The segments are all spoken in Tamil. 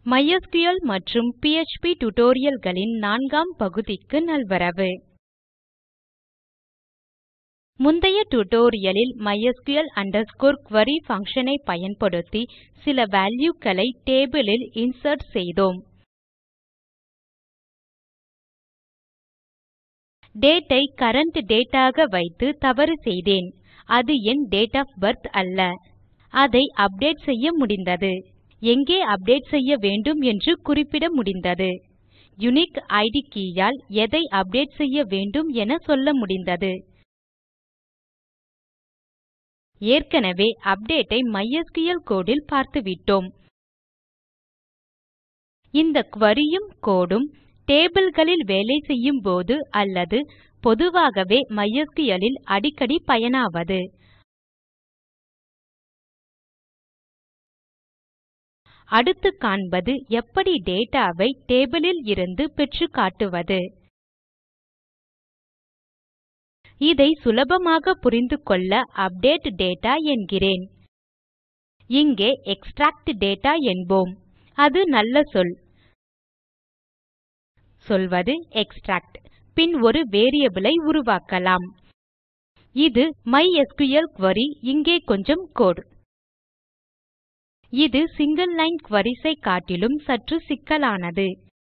MySQL மற்றும் PHP tutorialகளின் நான்காம் பகுதிக்கு நல்வரவு முந்தைய tutorialலில் mysql query function ஐ பயன்படுத்தி சில valueகளை table ல் இன்சர்ட் செய்தோம் date ஐ கரண்ட் date ஆக வைத்து தவறு செய்தேன் அது என் டேட் ஒஃப் பிர்த் அல்ல அதை அப்டேட் செய்ய முடிந்தது எங்கே அப்டேட் செய்ய வேண்டும் என்று குறிப்பிட முடிந்தது யுனிக் இட் கே ஆல் எதை அப்டேட் செய்ய வேண்டும் என சொல்ல முடிந்தது ஏற்கனவே அப்டேட் ஐ மைஸ்கிள் கோடு இல் பார்த்துவிட்டோம் இந்த குரி யும் கோடு உம் tableகளில் வேலை செய்யும் போது அல்லது பொதுவாகவே MySQL ல் அடிக்கடி பயனாவது அடுத்து காண்பது எப்படி data ஐ table ல் இருந்து பெற்றுக்காட்டுவது இதை சுலபமாக புரிந்துகொள்ள அப்டேட் டேட்டா என்கிறேன் இங்கே எக்ஸ்ட்ராக்ட் டேட்டா என்போம் அது நல்ல சொல் சொல்வது எக்ஸ்ட்ராக்ட் பின் ஒரு variable ஐ உருவாக்கலாம் இது மைஸ்கிள் குரி இங்கே கொஞ்சம் கோடு இது சிங்கிள் லைன் குரீஸ் ஐ காட்டிலும் சற்று சிக்கலானது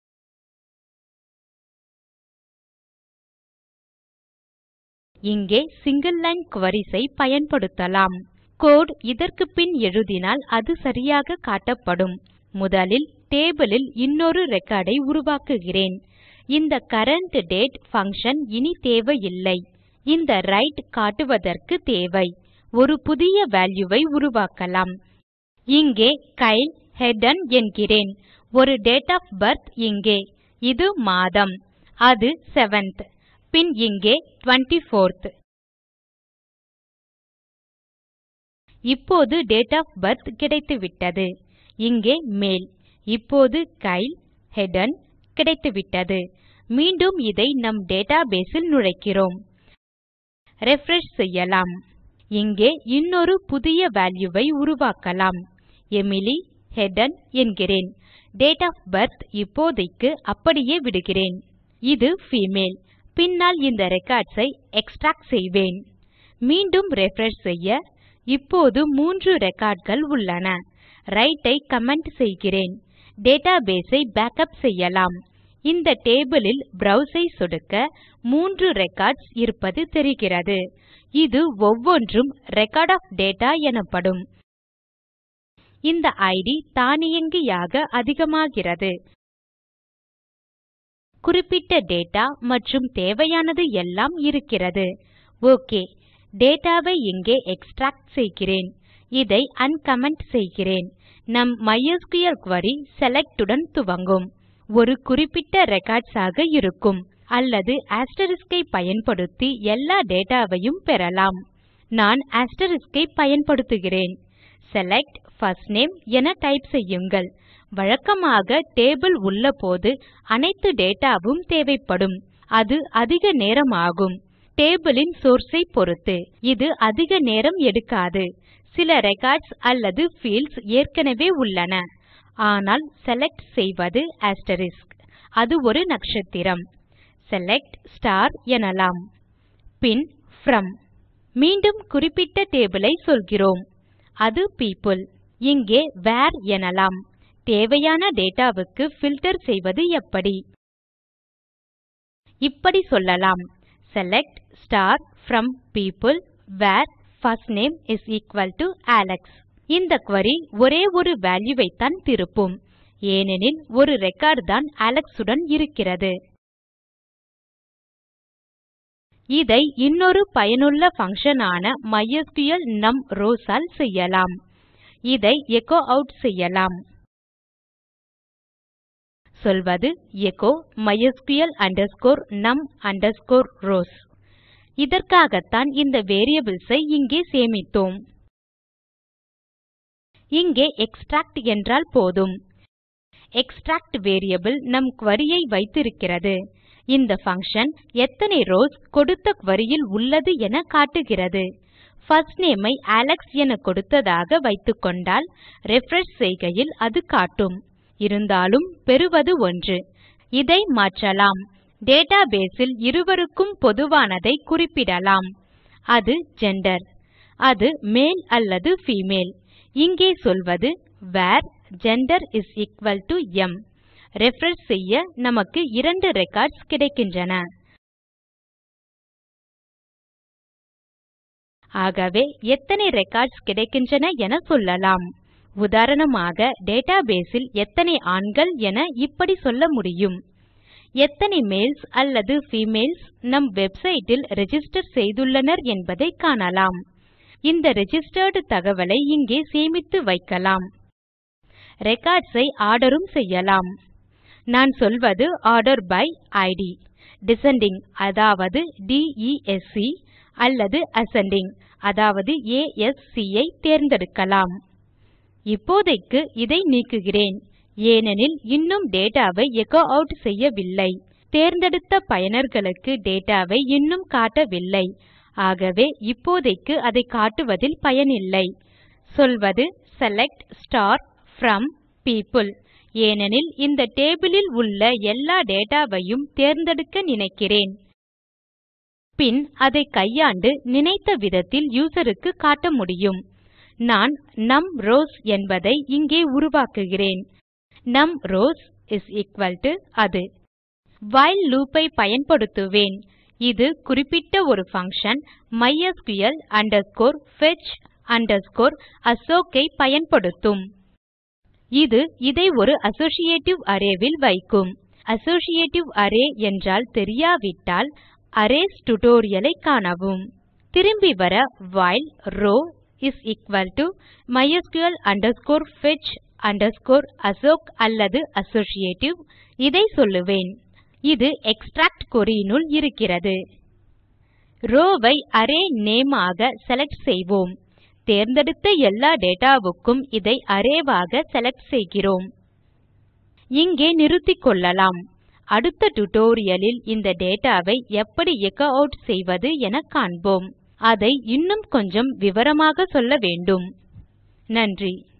இங்கே சிங்கிள் லைன் குரீஸ் ஐ பயன்படுத்தலாம் கோடு இதற்கு பின் எழுதினால் அது சரியாக காட்டப்படும் முதலில் table ல் இன்னொரு record ஐ உருவாக்குகிறேன் இந்த கரண்ட் டேட் பங்ஷன் இனி தேவையில்லை இந்த ரைட் காட்டுவதற்கு தேவை ஒரு புதிய வால்யூ ஐ உருவாக்கலாம் இங்கே கைல் ஹெட்டன் என்கிறேன் ஒரு டேட் ஒஃப் பிர்த் இங்கே இது மாதம் அது 7த் பின் இங்கே 24த் இப்போது டேட் ஒஃப் பிர்த் கிடைத்துவிட்டது இங்கே மேல் இப்போது கைல் ஹெட்டன் கிடைத்துவிட்டது மீண்டும் இதை நம் டேட்டாபேஸ் ல் நுழைக்கிறோம் ரிஃப்ரெஷ் செய்யலாம் இங்கே இன்னொரு புதிய வால்யூ ஐ உருவாக்கலாம் எமிலி ஹெட்டன் என்கிறேன் டேட் ஒஃப் பிர்த் இப்போதைக்கு அப்படியே விடுகிறேன் இது ஃபீமேல் பின்னால் இந்த ரெக்கார்ட்ஸ் ஐ எக்ஸ்ட்ராக்ட் செய்வேன் மீண்டும் ரிஃப்ரெஷ் செய்ய இப்போது மூன்று recordகள் உள்ளன ரைட் ஐ கமெண்ட் செய்கிறேன் டேட்டாபேஸ் ஐ பேக்கப் செய்யலாம் இந்த டேபிள் ல் ப்ரோவ்ஸ் ஐ சொடுக்க மூன்று ரெக்கார்ட்ஸ் இருப்பது தெரிகிறது இது ஒவ்வொன்றும் ரெக்கார்ட் ஒஃப் டேட்டா எனப்படும் இந்த இட் தானியங்கியாக அதிகமாகிறது குறிப்பிட்ட டேட்டா மற்றும் தேவையானது எல்லாம் இருக்கிறது ஒக் டேட்டா ஐ இங்கே எக்ஸ்ட்ராக்ட் செய்கிறேன் இதை அன்கமெண்ட் செய்கிறேன் நம் மைஸ்கிள் குரி செலக்ட் உடன் துவங்கும் ஒரு குறிப்பிட்ட ரெக்கார்ட்ஸ் ஆக இருக்கும் அல்லது asterisk ஐ பயன்படுத்தி எல்லா டேட்டா வையும் பெறலாம் நான் asterisk ஐ பயன்படுத்துகிறேன் செலக்ட் பிர்ஸ்ட் என டைப் செய்யுங்கள் வழக்கமாக டேபிள் உள்ளபோது அனைத்து டேட்டா வும் தேவைப்படும் அது அதிக நேரம் ஆகும் டேபிள் ன் சோர்ஸ் ஐ பொருத்து இது அதிக நேரம் எடுக்காது சில ரெக்கார்ட்ஸ் அல்லது பீல்ட்ஸ் ஏற்கனவே உள்ளன ஆனால் செலக்ட் செய்வது asterisk அது ஒரு நட்சத்திரம் செலக்ட் ஸ்டார் எனலாம் பின் ப்ரோம் மீண்டும் குறிப்பிட்ட டேபிள் ஐ சொல்கிறோம் அது பியோப்பிள் இங்கே வேர் எனலாம் தேவையான டேட்டா வுக்கு பில்ட்டர் செய்வது எப்படி இப்படி சொல்லலாம் select star from people where first name is equal to Alex இந்த குரி ஒரே ஒரு வால்யூ ஐத்தான் திருப்பும் ஏனெனில் ஒரு ரெக்கார்ட் தான் அலெக்ஸ் உடன் இருக்கிறது இதை இன்னொரு பயனுள்ள பங்ஷன் ஆன மைஸ்கிள் நும் ரவ்ஸ் ஆல் செய்யலாம் இதை எச்சோ ஆட் செய்யலாம் சொல்வது எச்சோ mysql num rows இதற்காகத்தான் இந்த வேரியபிள்ஸ் ஐ இங்கே சேமித்தோம் இங்கே எக்ஸ்ட்ராக்ட் என்றால் போதும் எக்ஸ்ட்ராக்ட் வேரியபிள் நம் குரி ஐ வைத்திருக்கிறது இந்த பங்ஷன் எத்தனை ரவ்ஸ் கொடுத்த குரி ல் உள்ளது என காட்டுகிறது பிர்ஸ்ட் நேம் ஐ அலெக்ஸ் என கொடுத்ததாக வைத்துக்கொண்டால் ரிஃப்ரெஷ் செய்கையில் அது காட்டும் இருந்தாலும் பெறுவது ஒன்று இதை மாற்றலாம் database ல் இருவருக்கும் பொதுவானதை குறிப்பிடலாம் அது ஜெண்டர் அது மேல் அல்லது ஃபீமேல் இங்கே சொல்வது where gender is equal to M refresh செய்ய நமக்கு இரண்டு ரெக்கார்ட்ஸ் கிடைக்கின்றன ஆகவே எத்தனை ரெக்கார்ட்ஸ் கிடைக்கின்றன என சொல்லலாம் உதாரணமாக database ல் எத்தனை ஆண்கள் என இப்படி சொல்ல முடியும் எத்தனை மேல்ஸ் அல்லது ஃபீமேல்ஸ் நம் வெப்சைட் ல் ரிஜிஸ்டர் செய்துள்ளனர் என்பதை காணலாம் இந்த ரிஜிஸ்டர்ட் தகவலை இங்கே சேமித்து வைக்கலாம் ரெக்கார்ட்ஸ் ஐ ஆர்டரும் செய்யலாம் நான் சொல்வது ஆர்டர் பை இட் டிசெண்டிங் அதாவது டிஇஎஸ்சி அல்லது அசெண்டிங் அதாவது ஏஎஸ்சி ஐ தேர்ந்தெடுக்கலாம் இப்போதைக்கு இதை நீக்குகிறேன் ஏனெனில் இன்னும் data ஐ எச்சோ ஆட் செய்யவில்லை தேர்ந்தெடுத்த பயனர்களுக்கு data ஐ இன்னும் காட்டவில்லை ஆகவே இப்போதைக்கு அதை காட்டுவதில் பயனில்லை சொல்வது செலக்ட் ப்ரோம் பியோப்பிள் ஏனெனில் இந்த டேபிள் ல் உள்ள எல்லா data ஐயும் தேர்ந்தெடுக்க நினைக்கிறேன் பின் அதை கையாண்டு நினைத்த விதத்தில் யூசர் க்கு காட்ட முடியும் நான் நம்ரோஸ் என்பதை இங்கே உருவாக்குகிறேன் நம்ரோஸ் இஸ் எக்குவல் டோ அது வைல் லூப் ஐ பயன்படுத்துவேன் இது குறிப்பிட்ட ஒரு பங்ஷன் mysql fetch assoc ஐ பயன்படுத்தும் இது இதை ஒரு அசோசியேட்டிவ் array ல் வைக்கும் அசோசியேட்டிவ் அரே என்றால் தெரியாவிட்டால் அரேஸ் tutorial ஐ காணவும் திரும்பி வர while row is equal to mysql fetch assoc அல்லது அசோசியேட்டிவ் இதை சொல்லுவேன் இது எக்ஸ்ட்ராக்ட் query னுள் இருக்கிறது row ஐ அரே நேம் ஆக செலக்ட் செய்வோம் தேர்ந்தெடுத்த எல்லா data க்கும் இதை array ஆக செலக்ட் செய்கிறோம் இங்கே நிறுத்திக்கொள்ளலாம் அடுத்த tutorial ல் இந்த data ஐ எப்படி எச்சோ ஆட் செய்வது என காண்போம் அதை இன்னும் கொஞ்சம் விவரமாக சொல்ல வேண்டும் நன்றி